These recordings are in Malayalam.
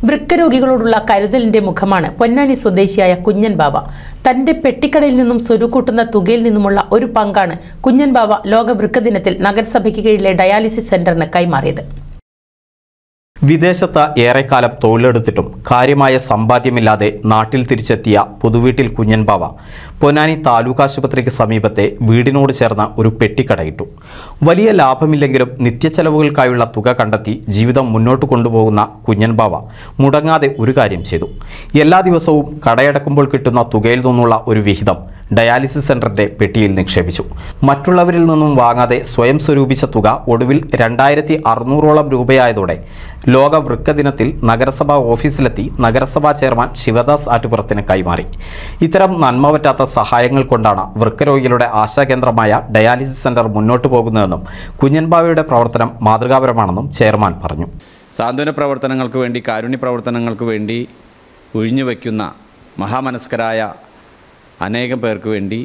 വൃക്ക രോഗികളോടുള്ള കരുതലിന്റെ മുഖമാണ് പൊന്നാനി സ്വദേശിയായ കുഞ്ഞൻ ബാവ തന്റെ പെട്ടിക്കടയിൽ നിന്നും സ്വരുക്കൂട്ടുന്ന തുകയിൽ നിന്നുമുള്ള ഒരു പങ്കാണ് കുഞ്ഞൻ ബാവ ലോക വൃക്ക ദിനത്തിൽ നഗരസഭയ്ക്ക് കീഴിലെ ഡയാലിസിസ് സെന്ററിന് കൈമാറിയത് വിദേശത്ത് ഏറെക്കാലം തൊഴിലെടുത്തിട്ടും കാര്യമായ സമ്പാദ്യമില്ലാതെ നാട്ടിൽ തിരിച്ചെത്തിയ പുതുവീട്ടിൽ കുഞ്ഞൻപാവ പൊന്നാനി താലൂക്ക് ആശുപത്രിക്ക് സമീപത്തെ വീടിനോട് ചേർന്ന ഒരു പെട്ടിക്കടയിട്ടു വലിയ ലാഭമില്ലെങ്കിലും നിത്യച്ചെലവുകൾക്കായുള്ള തുക കണ്ടെത്തി ജീവിതം മുന്നോട്ട് കൊണ്ടുപോകുന്ന കുഞ്ഞൻപാവ മുടങ്ങാതെ ഒരു കാര്യം ചെയ്തു എല്ലാ ദിവസവും കടയടക്കുമ്പോൾ കിട്ടുന്ന തുകയിൽ നിന്നുള്ള ഒരു വിഹിതം ഡയാലിസിസ് സെന്ററിന്റെ പെട്ടിയിൽ നിക്ഷേപിച്ചു മറ്റുള്ളവരിൽ നിന്നും വാങ്ങാതെ സ്വയം സ്വരൂപിച്ച തുക ഒടുവിൽ രണ്ടായിരത്തി അറുന്നൂറോളം രൂപയായതോടെ ലോക വൃക്ക ദിനത്തിൽ നഗരസഭാ ഓഫീസിലെത്തി നഗരസഭാ ചെയർമാൻ ശിവദാസ് ആറ്റുപുറത്തിന് കൈമാറി ഇത്തരം നന്മ പറ്റാത്ത സഹായങ്ങൾ കൊണ്ടാണ് വൃക്കരോഗികളുടെ ആശാകേന്ദ്രമായ ഡയാലിസിസ് സെന്റർ മുന്നോട്ട് പോകുന്നതെന്നും കുഞ്ഞൻബാവയുടെ പ്രവർത്തനം മാതൃകാപരമാണെന്നും ചെയർമാൻ പറഞ്ഞു സാന്ത്വന പ്രവർത്തനങ്ങൾക്ക് വേണ്ടി കാരുണ്യ പ്രവർത്തനങ്ങൾക്ക് വേണ്ടി ഒഴിഞ്ഞുവെക്കുന്ന മഹാമനസ്കരായ അനേകം പേർക്ക് വേണ്ടി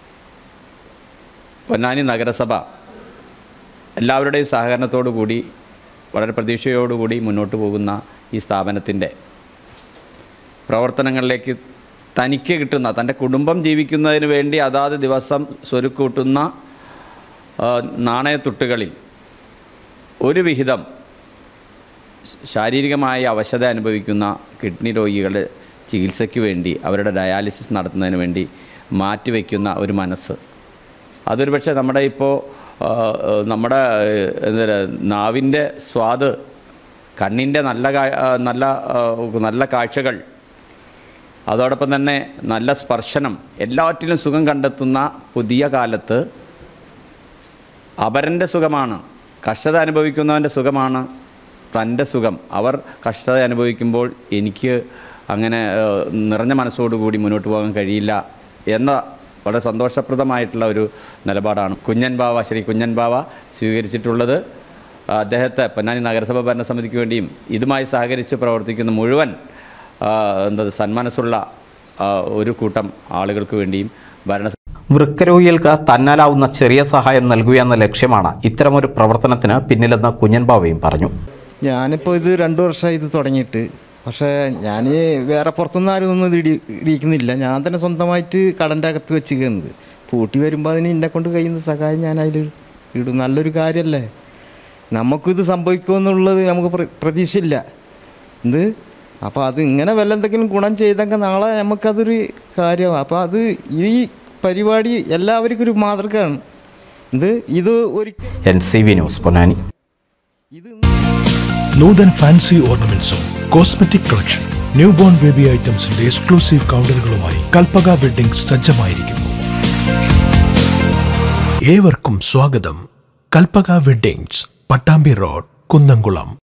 പൊന്നാനി നഗരസഭ എല്ലാവരുടെയും സഹകരണത്തോടു കൂടി വളരെ പ്രതീക്ഷയോടുകൂടി മുന്നോട്ട് പോകുന്ന ഈ സ്ഥാപനത്തിൻ്റെ പ്രവർത്തനങ്ങളിലേക്ക് തനിക്ക് കിട്ടുന്ന തൻ്റെ കുടുംബം ജീവിക്കുന്നതിന് വേണ്ടി അതാത് ദിവസം സ്വരുക്കൂട്ടുന്ന ആ, നാണയത്തുട്ടുകളിൽ ഒരു വിഹിതം ശാരീരികമായ അവശത അനുഭവിക്കുന്ന കിഡ്നി രോഗികളുടെ ചികിത്സയ്ക്ക് വേണ്ടി അവരുടെ ഡയാലിസിസ് നടത്തുന്നതിന് വേണ്ടി മാറ്റിവെക്കുന്ന ഒരു മനസ്സ് അതൊരു പക്ഷേ നമ്മുടെ ഇപ്പോൾ ആ, നമ്മുടെ എന്താ നാവിൻ്റെ സ്വാദ് കണ്ണിൻ്റെ നല്ല കാ- ആ, നല്ല ആ, നല്ല കാഴ്ചകൾ അതോടൊപ്പം തന്നെ നല്ല സ്പർശനം എല്ലാറ്റിലും സുഖം കണ്ടെത്തുന്ന പുതിയ കാലത്ത് അപരൻ്റെ സുഖമാണ് കഷ്ടത അനുഭവിക്കുന്നവൻ്റെ സുഖമാണ് തൻ്റെ സുഖം അവർ കഷ്ടത അനുഭവിക്കുമ്പോൾ എനിക്ക് അങ്ങനെ ഏഹ്, നിറഞ്ഞ മനസ്സോടുകൂടി മുന്നോട്ട് പോകാൻ കഴിയില്ല എന്ന വളരെ സന്തോഷപ്രദമായിട്ടുള്ള ഒരു നിലപാടാണ് കുഞ്ഞൻ ബാവ ശ്രീ കുഞ്ഞൻ ബാവ സ്വീകരിച്ചിട്ടുള്ളത് അദ്ദേഹത്തെ പൊന്നാനി നഗരസഭ ഭരണസമിതിക്ക് വേണ്ടിയും ഇതുമായി സഹകരിച്ച് പ്രവർത്തിക്കുന്ന മുഴുവൻ ആ, എന്താ സന്മനസ്സുള്ള ആ, ഒരു കൂട്ടം ആളുകൾക്ക് വേണ്ടിയും ഭരണ വൃക്കരോഗികൾക്ക് തന്നാലാവുന്ന ചെറിയ സഹായം നൽകുക എന്ന ലക്ഷ്യമാണ് ഇത്തരമൊരു പ്രവർത്തനത്തിന് പിന്നിലെന്ന് കുഞ്ഞൻബാവയും പറഞ്ഞു ഞാനിപ്പോൾ ഇത് രണ്ട് വർഷമായി ഇത് തുടങ്ങിയിട്ട് പക്ഷേ ഞാൻ വേറെ പുറത്തുനിന്ന് ആരും ഒന്നും ഇത് ഇടി ഇടിക്കുന്നില്ല ഞാൻ തന്നെ സ്വന്തമായിട്ട് കടൻ്റെ അകത്ത് വെച്ചിരിക്കുന്നത് പൂട്ടി വരുമ്പോൾ അതിന് എന്നെ കൊണ്ട് കഴിയുന്ന സഹായം ഞാൻ അതിൽ ഇടും നല്ലൊരു കാര്യമല്ലേ നമുക്കിത് സംഭവിക്കുമെന്നുള്ളത് നമുക്ക് പ്ര- പ്രതീക്ഷയില്ല എന്ത് അപ്പോൾ അത് ഇങ്ങനെ വല്ല എന്തെങ്കിലും ഗുണം ചെയ്തെങ്കിൽ നാളെ നമുക്കതൊരു കാര്യമാണ് അപ്പോൾ അത് ഈ പരിപാടി എല്ലാവർക്കും ഒരു മാതൃകയാണ് ഇത് ഇത് ഒരിക്കലും N C V news Ponnani ഇത് നൂതൻ ഫാൻസി ഓർണമെന്റ്സും cosmetic collection new born baby ഐറ്റംസിന്റെ എക്സ്ക്ലൂസീവ് കൗണ്ടറുകളുമായി കൽപ്പക വെഡിംഗ് സജ്ജമായിരിക്കുന്നു ഏവർക്കും സ്വാഗതം കൽപ്പക വെഡിങ്സ് പട്ടാമ്പി റോഡ് കുന്നംകുളം